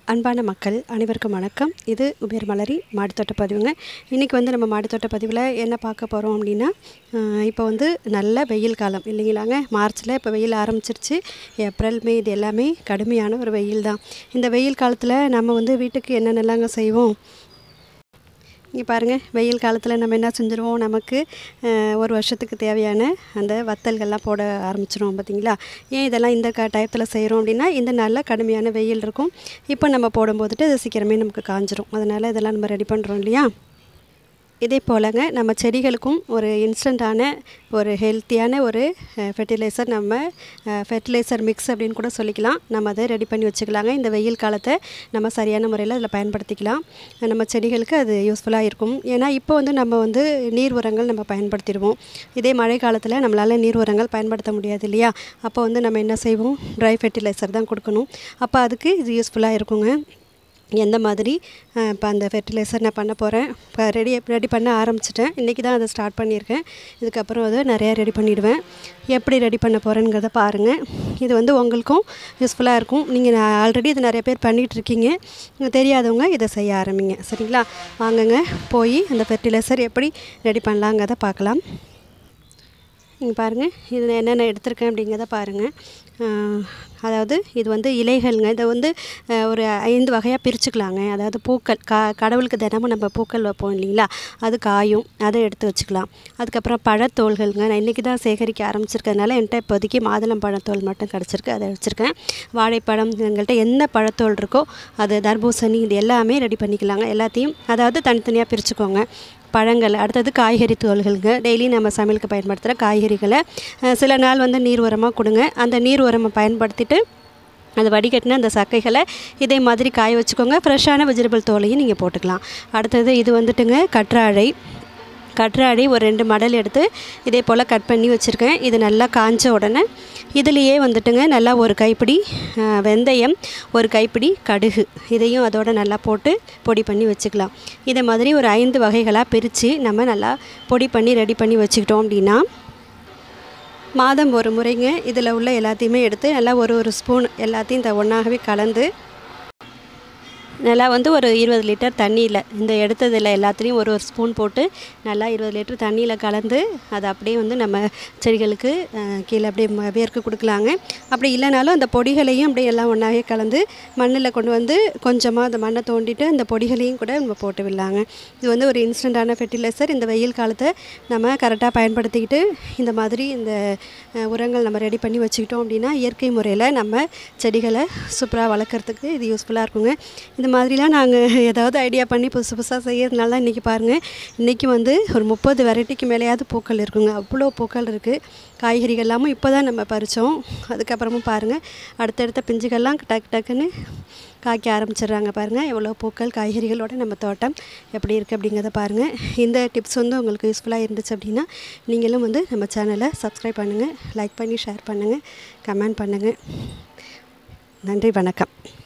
அன்பான மக்கள் அனைவருக்கும் வணக்கம் இது உபேர் மலரி மாடித்தோட்ட பதிவுங்க இன்றைக்கி வந்து நம்ம மாடித்தோட்ட பதிவில் என்ன பார்க்க போகிறோம் அப்படின்னா ஆஹ் இப்போ வந்து நல்ல வெயில் காலம் இல்லைங்களாங்க மார்ச்சில் இப்போ வெயில் ஆரம்பிச்சிருச்சு ஏப்ரல் மே இது எல்லாமே கடுமையான ஒரு வெயில் தான் இந்த வெயில் காலத்தில் நம்ம வந்து வீட்டுக்கு என்னென்னலாங்க செய்வோம் இங்கே பாருங்கள் வெயில் காலத்தில் நம்ம என்ன செஞ்சுருவோம் நமக்கு அஹ், ஒரு வருஷத்துக்கு தேவையான அந்த வத்தல்கள்லாம் போட ஆரம்பிச்சிருவோம் பார்த்தீங்களா ஏன் இதெல்லாம் இந்த க டயத்தில் செய்கிறோம் அப்படின்னா இந்த நாளில் கடுமையான வெயில் இருக்கும் இப்போ நம்ம போடும்போதுட்டு அது சீக்கிரமே நமக்கு காஞ்சிரும் அதனால் இதெல்லாம் நம்ம ரெடி பண்ணுறோம் இல்லையா இதே போலங்க நம்ம செடிகளுக்கும் ஒரு இன்ஸ்டண்ட்டான ஒரு ஹெல்த்தியான ஒரு ஃபெர்டிலைசர் நம்ம ஃபெர்டிலைசர் மிக்ஸ் அப்படின்னு கூட சொல்லிக்கலாம் நம்ம அதை ரெடி பண்ணி வச்சுக்கலாங்க இந்த வெயில் காலத்தை நம்ம சரியான முறையில் அதில் பயன்படுத்திக்கலாம் நம்ம செடிகளுக்கு அது யூஸ்ஃபுல்லாக இருக்கும் ஏன்னா இப்போ வந்து நம்ம வந்து நீர் உரங்கள் நம்ம பயன்படுத்திடுவோம் இதே மழை காலத்தில் நம்மளால் நீர் உரங்கள் பயன்படுத்த முடியாது இல்லையா அப்போ வந்து நம்ம என்ன செய்வோம் ட்ரை ஃபெர்டிலைசர் தான் கொடுக்கணும் அப்போ அதுக்கு இது யூஸ்ஃபுல்லாக இருக்குங்க எந்த மாதிரி இப்போ அந்த ஃபெர்டிலைசர் நான் பண்ண போகிறேன் இப்போ ரெடி ரெடி பண்ண ஆரம்பிச்சிட்டேன் இன்றைக்கி தான் அதை ஸ்டார்ட் பண்ணியிருக்கேன் இதுக்கப்புறம் அதை நிறையா ரெடி பண்ணிவிடுவேன் எப்படி ரெடி பண்ண போகிறேங்கிறத பாருங்கள் இது வந்து உங்களுக்கும் யூஸ்ஃபுல்லாக இருக்கும் நீங்கள் ஆல்ரெடி இது நிறைய பேர் பண்ணிகிட்டு இருக்கீங்க தெரியாதவங்க இதை செய்ய ஆரம்பிங்க சரிங்களா வாங்குங்க போய் அந்த ஃபெர்டிலைசர் எப்படி ரெடி பண்ணலாங்கிறத பார்க்கலாம் இங்கே பாருங்கள் இதில் என்னென்ன எடுத்திருக்கேன் அப்படிங்கிறத பாருங்கள் ஆஹ், அதாவது இது வந்து இலைகள்ங்க இதை வந்து ஆஹ், ஒரு ஐந்து வகையாக பிரிச்சுக்கலாங்க அதாவது பூக்கள் கா கடவுளுக்கு தினமும் நம்ம பூக்கள் வைப்போம் இல்லைங்களா அது காயும் அதை எடுத்து வச்சுக்கலாம் அதுக்கப்புறம் பழத்தோள்கள்ங்க நான் இன்றைக்கி தான் சேகரிக்க ஆரம்பிச்சிருக்கறதுனால என்கிட்ட இப்போதைக்கு மாதுளம் பழத்தோல் மட்டும் கிடச்சிருக்கு அதை வச்சுருக்கேன் வாழைப்பழம் எங்கள்கிட்ட என்ன பழத்தோல் இருக்கோ அது தர்பூசணி இது எல்லாமே ரெடி பண்ணிக்கலாங்க எல்லாத்தையும் அதாவது தனித்தனியாக பிரிச்சுக்கோங்க பழங்கள் அடுத்தது காய்கறி தோல்களுங்க டெய்லி நம்ம சமையலுக்கு பயன்படுத்துகிற காய்கறிகளை அஹ், சில நாள் வந்து நீர் உரமாக கொடுங்க அந்த நீர் உரமை பயன்படுத்திட்டு அது வடிகட்டின அந்த சக்கைகளை இதே மாதிரி காய வச்சுக்கோங்க ஃப்ரெஷ்ஷான வெஜிடபிள் தோலையும் நீங்கள் போட்டுக்கலாம் அடுத்தது இது வந்துட்டுங்க கற்றாழை கற்றாழை ஒரு ரெண்டு மடல் எடுத்து இதே போல் கட் பண்ணி வச்சுருக்கேன் இது நல்லா காஞ்ச உடனே இதுலேயே வந்துட்டுங்க நல்லா ஒரு கைப்பிடி அஹ், வெந்தயம் ஒரு கைப்பிடி கடுகு இதையும் அதோட நல்லா போட்டு பொடி பண்ணி வச்சுக்கலாம் இதை மாதிரி ஒரு ஐந்து வகைகளாக பிரித்து நம்ம நல்லா பொடி பண்ணி ரெடி பண்ணி வச்சுக்கிட்டோம் அப்படின்னா மாதம் ஒரு முறைங்க இதில் உள்ள எல்லாத்தையுமே எடுத்து நல்லா ஒரு ஒரு ஸ்பூன் எல்லாத்தையும் இந்த ஒன்றாகவே கலந்து நல்லா வந்து ஒரு இருபது லிட்டர் தண்ணியில் இந்த எடுத்ததில் எல்லாத்துலேயும் ஒரு ஒரு ஸ்பூன் போட்டு நல்லா இருபது லிட்டர் தண்ணியில் கலந்து அதை அப்படியே வந்து நம்ம செடிகளுக்கு அஹ், கீழே அப்படியே ம- வேர்க்க கொடுக்கலாங்க அப்படி இல்லைனாலும் அந்த பொடிகளையும் அப்படியே எல்லாம் ஒன்றாவே கலந்து மண்ணில் கொண்டு வந்து கொஞ்சமாக அந்த மண்ணை தோண்டிட்டு அந்த பொடிகளையும் கூட நம்ம போட்டு விடலாங்க இது வந்து ஒரு இன்ஸ்டண்ட்டான ஃபெர்டிலைசர் இந்த வெயில் காலத்தை நம்ம கரெக்டாக பயன்படுத்திக்கிட்டு இந்த மாதிரி இந்த அஹ், உரங்கள் நம்ம ரெடி பண்ணி வச்சுக்கிட்டோம் அப்படின்னா இயற்கை முறையில் நம்ம செடிகளை சூப்பராக வளர்க்குறதுக்கு இது யூஸ்ஃபுல்லாக இருக்குங்க இந்த மாதிரிலாம் நாங்கள் ஏதாவது ஐடியா பண்ணி புதுசு புதுசாக செய்யறதுனால தான் இன்றைக்கி பாருங்கள் இன்றைக்கி வந்து ஒரு முப்பது வெரைட்டிக்கு மேலேயாவது பூக்கள் இருக்குங்க அவ்வளோ பூக்கள் இருக்குது காய்கறிகள் எல்லாமும் இப்போ தான் நம்ம பறித்தோம் அதுக்கப்புறமும் பாருங்கள் அடுத்தடுத்த பிஞ்சுகள்லாம் டக்கு டக்குன்னு காய்க்க ஆரம்பிச்சிடுறாங்க பாருங்கள் எவ்வளோ பூக்கள் காய்கறிகளோட நம்ம தோட்டம் எப்படி இருக்குது அப்படிங்கிறத பாருங்கள் இந்த டிப்ஸ் வந்து உங்களுக்கு யூஸ்ஃபுல்லாக இருந்துச்சு அப்படின்னா நீங்களும் வந்து நம்ம சேனலை சப்ஸ்கிரைப் பண்ணுங்கள் லைக் பண்ணி ஷேர் பண்ணுங்கள் கமெண்ட் பண்ணுங்கள் நன்றி வணக்கம்